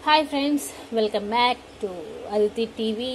hi friends welcome back to Aditi TV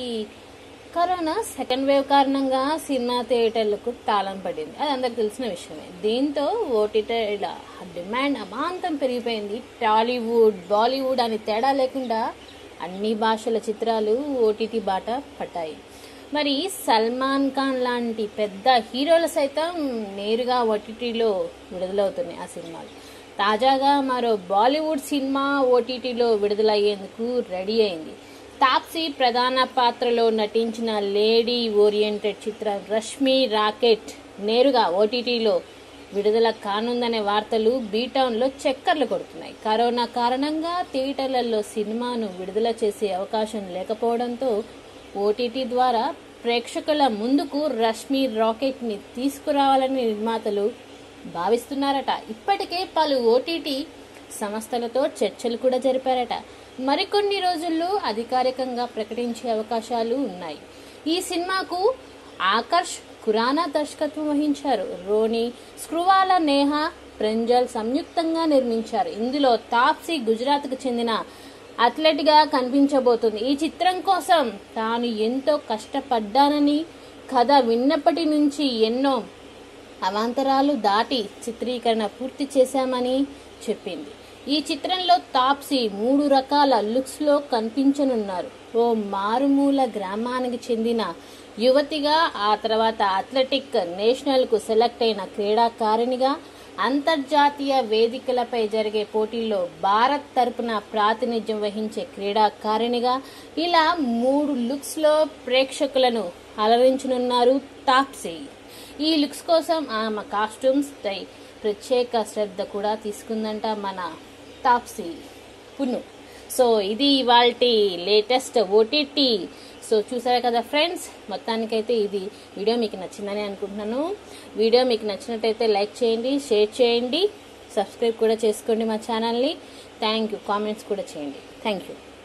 corona second wave కారణంగా cinema థియేటర్లకు తాళం పడింది అది అందరికి తెలిసిన విషయమే దీంతో ఓటీటీల డిమాండ్ అమాంతం పెరిగిపోయింది టాలీవుడ్ బాలీవుడ్ అని తేడా లేకుండా అన్ని భాషల చిత్రాలు ఓటీటీ బాట పట్టాయి మరి సల్మాన్ ఖాన్ లాంటి పెద్ద హీరోలు సైతం నేరుగా ఓటీటీలో విడుదలవుతున్నాయి ఆ సినిమాలు తాజాగా మరో బాలీవుడ్ సినిమా ఓటీటీలో విడుదలయ్యేందుకు రెడీ అయింది తాప్సీ ప్రధాన పాత్రలో నటించిన లేడీ ఓరియంటెడ్ చిత్రం రష్మి రాకెట్ నేరుగా ఓటీటీలో విడుదల కానుందనే వార్తలు బీటౌన్లో చక్కర్లు కొడుతున్నాయి కరోనా కారణంగా థియేటర్లలో సినిమాను విడుదల చేసే అవకాశం లేకపోవడంతో ఓటీటీ ద్వారా ప్రేక్షకుల ముందుకు రష్మి రాకెట్ని తీసుకురావాలని నిర్మాతలు భావిస్తున్నారట ఇప్పటికే పలు ఓటీటీ సంస్థలతో చర్చలు కూడా జరిపారట మరికొన్ని రోజుల్లో అధికారికంగా ప్రకటించే అవకాశాలు ఉన్నాయి ఈ సినిమాకు ఆకర్ష్ ఖురానా దర్శకత్వం వహించారు రోని స్క్రువాల నేహ ప్రంజల్ సంయుక్తంగా నిర్మించారు ఇందులో తాప్సీ గుజరాత్కు చెందిన అథ్లెట్గా కనిపించబోతుంది ఈ చిత్రం కోసం తాను ఎంతో కష్టపడ్డానని కథ విన్నప్పటి నుంచి ఎన్నో అవాంతరాలు దాటి చిత్రీకరణ పూర్తి చేశామని చెప్పింది ఈ చిత్రంలో తాప్సీ మూడు రకాల లుక్స్లో కనిపించనున్నారు ఓ మారుమూల గ్రామానికి చెందిన యువతిగా ఆ తర్వాత అథ్లెటిక్ నేషనల్కు సెలెక్ట్ అయిన క్రీడాకారిణిగా అంతర్జాతీయ వేదికలపై జరిగే పోటీల్లో భారత్ తరపున ప్రాతినిధ్యం వహించే క్రీడాకారిణిగా ఇలా మూడు లుక్స్లో ప్రేక్షకులను అలరించనున్నారు తాప్సీ ఈ లుక్స్ కోసం ఆమె కాస్ట్యూమ్స్ పై ప్రత్యేక శ్రద్ధ కూడా తీసుకుందంట మన తాప్సీ పున్ను సో ఇది ఇవాళ లేటెస్ట్ ఓటీటీ సో చూసారా కదా ఫ్రెండ్స్ మొత్తానికైతే ఇది వీడియో మీకు నచ్చిందని అనుకుంటున్నాను వీడియో మీకు నచ్చినట్టయితే లైక్ చేయండి షేర్ చేయండి సబ్స్క్రైబ్ కూడా చేసుకోండి మా ఛానల్ని థ్యాంక్ యూ కామెంట్స్ కూడా చేయండి థ్యాంక్ యూ